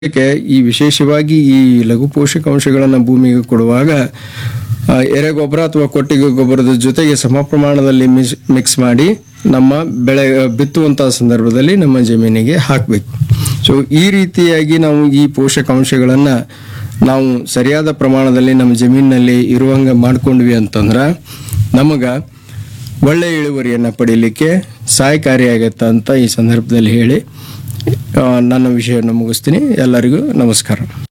ಅದಕ್ಕೆ ಈ ವಿಶೇಷವಾಗಿ ಈ ಲಘು ಪೋಷಕಾಂಶಗಳನ್ನು ಭೂಮಿಗೆ ಕೊಡುವಾಗ ಆ, ಎರೆಗೊಬ್ಬರ ಅಥವಾ ಕೊಟ್ಟಿಗೆ ಗೊಬ್ಬರದ ಜೊತೆಗೆ ಸಮ ಪ್ರಮಾಣದಲ್ಲಿ ಮಿಸ್ ಮಿಕ್ಸ್ ಮಾಡಿ ನಮ್ಮ ಬೆಳೆ ಬಿತ್ತುವಂತಹ ಸಂದರ್ಭದಲ್ಲಿ ನಮ್ಮ ಜಮೀನಿಗೆ ಹಾಕಬೇಕು ಸೊ ಈ ರೀತಿಯಾಗಿ ನಾವು ಈ ಪೋಷಕಾಂಶಗಳನ್ನು ನಾವು ಸರಿಯಾದ ಪ್ರಮಾಣದಲ್ಲಿ ನಮ್ಮ ಜಮೀನಿನಲ್ಲಿ ಇರುವಂಗೆ ಮಾಡ್ಕೊಂಡ್ವಿ ಅಂತಂದ್ರೆ ನಮಗೆ ಒಳ್ಳೆ ಇಳುವರಿಯನ್ನು ಪಡೀಲಿಕ್ಕೆ ಸಹಾಯಕಾರಿಯಾಗತ್ತೆ ಅಂತ ಈ ಸಂದರ್ಭದಲ್ಲಿ ಹೇಳಿ ಆ, ನನ್ನ ವಿಷಯವನ್ನು ಮುಗಿಸ್ತೀನಿ ಎಲ್ಲರಿಗೂ ನಮಸ್ಕಾರ